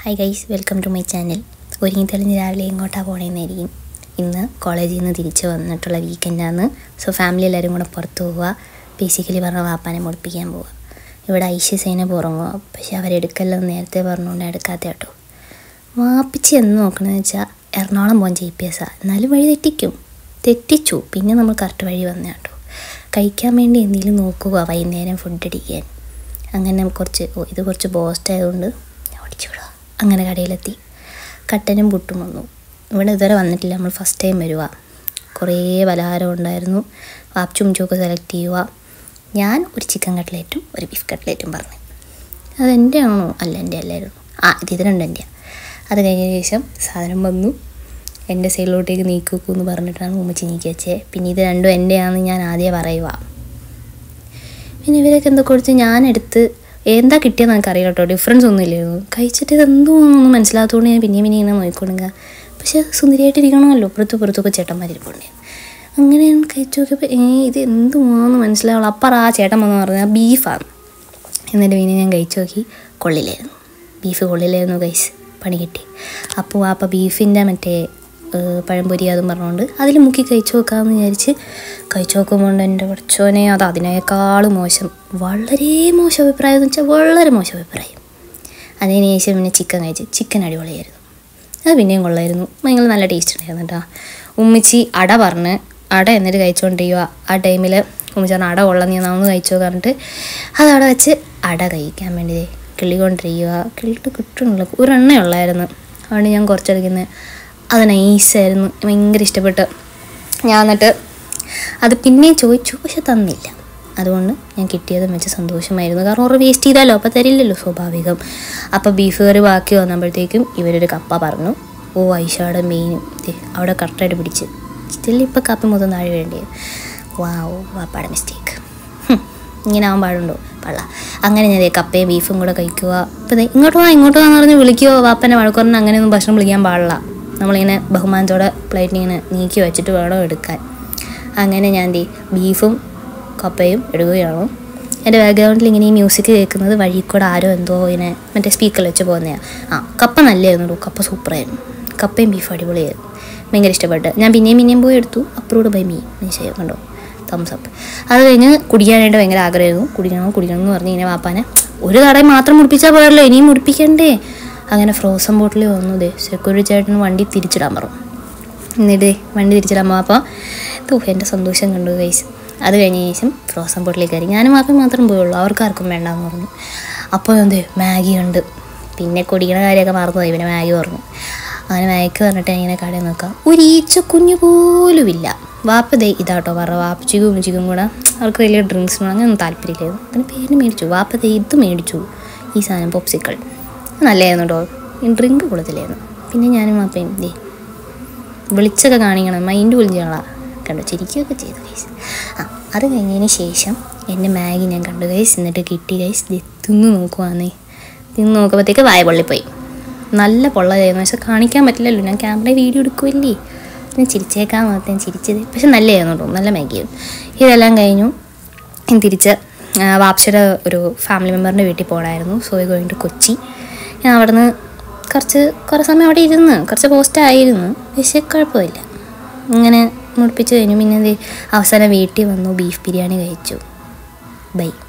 hi guys welcome to my channel ഒരുങ്ങി തെളിഞ്ഞ് രാവിലെ എങ്ങോട്ടാണ് പോകണമെന്നായിരിക്കും ഇന്ന് കോളേജിൽ നിന്ന് തിരിച്ച് വന്നിട്ടുള്ള വീക്കെൻഡാണ് സോ ഫാമിലി എല്ലാവരും കൂടെ പുറത്ത് പോവുക ബേസിക്കലി പറഞ്ഞ വാപ്പാനെ മുടിപ്പിക്കാൻ പോവുക ഇവിടെ ഐശ്യ സൈന പുറങ്ങുക പക്ഷെ അവരെടുക്കല്ലോ എന്ന് നേരത്തെ പറഞ്ഞുകൊണ്ട് എടുക്കാത്ത കേട്ടോ വാപ്പിച്ച് എന്ന് നോക്കണമെന്ന് വെച്ചാൽ എറണാകുളം പോകാൻ ജി പി എസ്സാണ് എന്നാലും വഴി തെറ്റിക്കും തെറ്റിച്ചു പിന്നെ നമ്മൾ കറക്റ്റ് വഴി വന്ന കേട്ടോ കഴിക്കാൻ വേണ്ടി എന്തെങ്കിലും നോക്കുക വൈകുന്നേരം ഫുഡ് അടിക്കാൻ അങ്ങനെ കുറച്ച് ഓ ഇത് കുറച്ച് ബോസ്റ്റ് ആയതുകൊണ്ട് ഞാൻ ഓടിച്ചുവിടുക അങ്ങനെ കടയിലെത്തി കട്ടനും പുട്ടും വന്നു ഇവിടെ ഇതുവരെ വന്നിട്ടില്ല നമ്മൾ ഫസ്റ്റ് ടൈം വരുക കുറേ പലഹാരം ഉണ്ടായിരുന്നു വാപ്ചും ചുമൊക്കെ സെലക്ട് ചെയ്യുക ഞാൻ ഒരു ചിക്കൻ കട്ട്ലേറ്റും ഒരു ബീഫ് കട്ട്ലേറ്റും പറഞ്ഞു അതെൻ്റെ ആണോ അല്ല എൻ്റെ അല്ലായിരുന്നു ആ ഇത് ഇത് രണ്ടും എൻ്റെയാണ് അത് കഴിഞ്ഞ ശേഷം സാധനം വന്നു എൻ്റെ സൈഡിലോട്ടേക്ക് നീക്കൂ എന്ന് പറഞ്ഞിട്ടാണ് ഉമ്മച്ചി നീക്കി വെച്ചേ പിന്നെ ഇത് രണ്ടും എൻ്റെയാണെന്ന് ഞാൻ ആദ്യം പറയുക പിന്നെ ഇവരൊക്കെ എന്തൊക്കെ കൊടുത്ത് ഞാനെടുത്ത് എന്താ കിട്ടിയെന്ന് എനിക്കറിയില്ല കേട്ടോ ഡിഫറൻസ് ഒന്നും ഇല്ലായിരുന്നു കഴിച്ചിട്ട് ഇത് എന്തോന്നൊന്നും മനസ്സിലാത്തതുകൊണ്ട് ഞാൻ പിന്നെയും പിന്നെ ഇങ്ങനെ നോക്കിക്കൊടുക്കുക പക്ഷെ സുന്ദരിയായിട്ടിരിക്കണമല്ലോ പുറത്തു പുറത്തൊക്കെ ചേട്ടന്മാരിപ്പുണ്ട് അങ്ങനെ ഞാൻ കഴിച്ചു നോക്കിയപ്പോൾ ഏ ഇത് എന്തുവാന്ന് മനസ്സിലാവുള്ളൂ അപ്പറ ആ ചേട്ടൻ വന്ന് പറഞ്ഞാൽ ബീഫാണ് എന്നിട്ട് പിന്നെ ഞാൻ കഴിച്ചു നോക്കി കൊള്ളിലായിരുന്നു ബീഫ് കൊള്ളിലായിരുന്നു കഴിച്ച് പണി കിട്ടി അപ്പോൾ വാപ്പ ബീഫിൻ്റെ മറ്റേ ഏഹ്, പഴംപൊരി അതും പറഞ്ഞുകൊണ്ട് അതിൽ മുക്കി കഴിച്ചു നോക്കാമെന്ന് വിചാരിച്ച് കഴിച്ചു നോക്കുമ്പോൾ എൻ്റെ പഠിച്ചോനെ അത് അതിനേക്കാൾ മോശം വളരെ മോശം അഭിപ്രായം എന്ന് വെച്ചാൽ വളരെ മോശം അഭിപ്രായം അതിന് ശേഷം പിന്നെ ചിക്കൻ കഴിച്ച് ചിക്കൻ അടിപൊളിയായിരുന്നു അത് പിന്നെയും കൊള്ളായിരുന്നു ഭയങ്കര നല്ല ടേസ്റ്റ് ഉണ്ടായിരുന്നു കേട്ടോ ഉമ്മിച്ചി അട പറഞ്ഞ് അട എന്നിട്ട് കഴിച്ചുകൊണ്ടിരിക്കുക ആ ടൈമിൽ ഉമ്മിച്ചി പറഞ്ഞ അട കൊള്ളാം നീ ഒന്ന് കഴിച്ചോ പറഞ്ഞിട്ട് അത് അവിടെ വെച്ച് അട കഴിക്കാൻ വേണ്ടി ദേ കിള്ളിക്കൊണ്ടിരിക്കുക കിള്ളിട്ട് കിട്ടണില്ല ഒരെണ്ണ ഉള്ളായിരുന്നു അതുകൊണ്ട് ഞാൻ കുറച്ചെടുക്കുന്നത് അത് നൈസായിരുന്നു ഭയങ്കര ഇഷ്ടപ്പെട്ട് ഞാൻ എന്നിട്ട് അത് പിന്നെ ചോദിച്ചു പക്ഷെ തന്നില്ല അതുകൊണ്ട് ഞാൻ കിട്ടിയതും വെച്ച് സന്തോഷമായിരുന്നു കാരണം ഓറ് വേസ്റ്റ് ചെയ്താലോ അപ്പോൾ തരില്ലല്ലോ സ്വാഭാവികം അപ്പോൾ ബീഫ് കറി ബാക്കി വന്നപ്പോഴത്തേക്കും ഇവരൊരു കപ്പ പറഞ്ഞു ഓ ഐഷയുടെ മെയിനും അവിടെ കറക്റ്റായിട്ട് പിടിച്ച് സ്റ്റിൽ ഇപ്പോൾ കപ്പ മൊത്തം താഴെ വേണ്ടി വാവ് വാപ്പാടെ മിസ്റ്റേക്ക് ഇങ്ങനെ ആവാൻ പാടുണ്ടോ പള്ള അങ്ങനെ ഞാൻ ദേ കപ്പയും ബീഫും കൂടെ കഴിക്കുക അപ്പോൾ ദേ ഇങ്ങോട്ട് വാ ഇങ്ങോട്ട് വാന്ന് പറഞ്ഞ് വിളിക്കുവോ വാപ്പനെ വഴക്കുറഞ്ഞ് അങ്ങനെയൊന്നും ഭക്ഷണം വിളിക്കാൻ പാടില്ല നമ്മളിങ്ങനെ ബഹുമാനത്തോടെ പ്ലേറ്റിൽ ഇങ്ങനെ നീക്കി വെച്ചിട്ട് വേണം എടുക്കാൻ അങ്ങനെ ഞാൻ ദേ ബീഫും കപ്പയും എടുക്കുകയാണ് എൻ്റെ ബാക്ക്ഗ്രൗണ്ടിൽ ഇങ്ങനെ ഈ മ്യൂസിക് കേൾക്കുന്നത് വഴി കൂടെ ആരോ എന്തോ ഇങ്ങനെ മറ്റേ സ്പീക്കറിൽ വെച്ച് പോകുന്നതാണ് ആ കപ്പ നല്ലതായിരുന്നു കേട്ടോ കപ്പ സൂപ്പറായിരുന്നു കപ്പയും ബീഫും അടിപൊളിയായിരുന്നു ഭയങ്കര ഇഷ്ടപ്പെട്ട് ഞാൻ പിന്നെയും പിന്നെയും പോയി എടുത്തു അപ്രൂവ്ഡ് ബൈ മീ നിശ്ചയം കണ്ടോ തംസ് അപ്പ് അത് കഴിഞ്ഞ് കുടിക്കാനായിട്ട് ഭയങ്കര ആഗ്രഹമായിരുന്നു കുടിക്കണം കുടിക്കണം എന്ന് പറഞ്ഞ് ഇങ്ങനെ വാപ്പാനെ ഒരു കടയിൽ മാത്രം മുടിപ്പിച്ചാൽ പോയല്ലോ ഇനിയും മുടിപ്പിക്കണ്ടേ അങ്ങനെ ഫ്രോസൺ ബോട്ടിൽ വന്നു ദേ സെക്യൂരിറ്റി ചേട്ടൻ വണ്ടി തിരിച്ചിടാൻ പറഞ്ഞു എന്നിട്ട് വണ്ടി തിരിച്ചിടാൻ അപ്പോൾ തൂ എൻ്റെ സന്തോഷം കണ്ടു കൈസ് അത് കഴിഞ്ഞ ശേഷം ഫ്രോസൺ ബോട്ടിലേക്ക് കയറി ഞാനും മാത്രം മാത്രം പോയുള്ളൂ അവർക്ക് ആർക്കും വേണ്ടാന്ന് പറഞ്ഞു അപ്പോൾ എന്ത് മാഗി ഉണ്ട് പിന്നെ കുടിക്കണ കാര്യമൊക്കെ മറന്നുപോയി പിന്നെ മാഗി പറഞ്ഞു അങ്ങനെ മാഗിക്ക് പറഞ്ഞിട്ട് ഞാൻ ഇങ്ങനെ കടയിൽ നോക്കാം ഒരു ഈച്ച കുഞ്ഞു പോലും ഇല്ല വാപ്പ ദേ ഇതാട്ടോ പറ വാപ്പച്ചിക്കും ഉമ്മച്ചിക്കും കൂടെ അവർക്ക് വലിയ ഡ്രിങ്ക്സിനോട് അങ്ങനെയൊന്നും താല്പര്യമില്ലായിരുന്നു പിന്നെ പേര് മേടിച്ചു വാപ്പ ദേ ഇത് മേടിച്ചു ഈ സാധനം പോപ്സിക്കൾ നല്ലതായിരുന്നു കേട്ടോ ഈ ഡ്രിങ്ക് കൊള്ളത്തില്ലായിരുന്നു പിന്നെ ഞാനും വാപ്പയും ദേ വിളിച്ചൊക്കെ കാണിക്കണം മൈൻഡ് പോലും ചെയ്യണ കണ്ടു ചിരിക്കുകയൊക്കെ ചെയ്തു ഗൈസ് ആ അത് കഴിഞ്ഞതിന് ശേഷം എൻ്റെ മാഗി ഞാൻ കണ്ടു ഗൈസ് എന്നിട്ട് കിട്ടി ഗൈസ് ദേ തിന്ന് നോക്കുവാന്നേ തിന്ന് നോക്കുമ്പോഴത്തേക്ക് വായ പൊള്ളിപ്പോയി നല്ല പൊള്ളതായിരുന്നു പക്ഷെ കാണിക്കാൻ പറ്റില്ലല്ലോ ഞാൻ ക്യാമറ വീഡിയോ എടുക്കുമല്ലേ ഞാൻ ചിരിച്ചേക്കാൻ മാത്രം ഞാൻ ചിരിച്ചത് പക്ഷെ നല്ലതായിരുന്നു കേട്ടോ നല്ല മാഗിയായിരുന്നു ഇതെല്ലാം കഴിഞ്ഞു ഞാൻ തിരിച്ച് ആ, വാപ്ഷയുടെ ഒരു ഫാമിലി മെമ്പറിൻ്റെ വീട്ടിൽ പോകണമായിരുന്നു സോ ഗോയിങ് ടു കൊച്ചി ഞാൻ അവിടുന്ന് കുറച്ച് കുറേ സമയം അവിടെ ഇരുന്ന് കുറച്ച് പോസ്റ്റ് ആയിരുന്നു പക്ഷേ കുഴപ്പമില്ല ഇങ്ങനെ മുടിപ്പിച്ച് കഴിഞ്ഞു പിന്നെ എന്ത് അവസാനം വീട്ടിൽ വന്നു ബീഫ് ബിരിയാണി കഴിച്ചു ബൈ